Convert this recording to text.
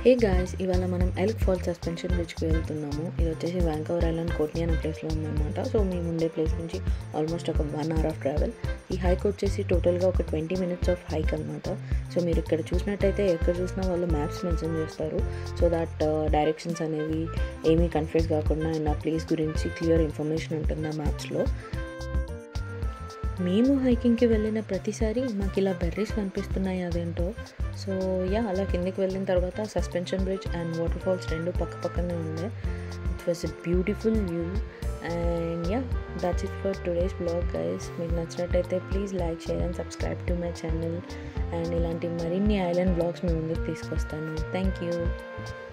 hey guys ఇవాళ మనం elk fall suspension బ్రిడ్జ్కి వెళ్తున్నాము ఇది వచ్చేసి వ్యాంకవర్ ఐలాండ్ కోట్ని అనే ప్లేస్లో ఉందన్నమాట సో మేము ఉండే ప్లేస్ నుంచి ఆల్మోస్ట్ ఒక వన్ అవర్ ఆఫ్ ట్రావెల్ ఈ హైక్ వచ్చేసి టోటల్గా ఒక ట్వంటీ మినిట్స్ ఆఫ్ హైక్ అనమాట సో మీరు ఇక్కడ చూసినట్టయితే ఎక్కడ చూసినా వాళ్ళు మ్యాప్స్ మెన్షన్ చేస్తారు సో దట్ డైరెక్షన్స్ అనేవి ఏమీ కన్ఫ్యూజ్ కాకుండా అండ్ ఆ ప్లేస్ గురించి క్లియర్ ఇన్ఫర్మేషన్ ఉంటుంది ఆ మ్యాప్స్లో మేము హైకింగ్కి వెళ్ళిన ప్రతిసారి మాకు ఇలా బెర్రీస్ కనిపిస్తున్నాయి అదేంటో సో యా అలా కిందికి వెళ్ళిన తర్వాత suspension bridge and water falls రెండు పక్క పక్కనే ఉండే it was a beautiful view and yeah that's it for today's blog guys మీకు నచ్చినట్టయితే please like share and subscribe to my channel అండ్ ఇలాంటి మరిన్ని ఐలాండ్ బ్లాగ్స్ మీ ముందుకు తీసుకొస్తాను థ్యాంక్ యూ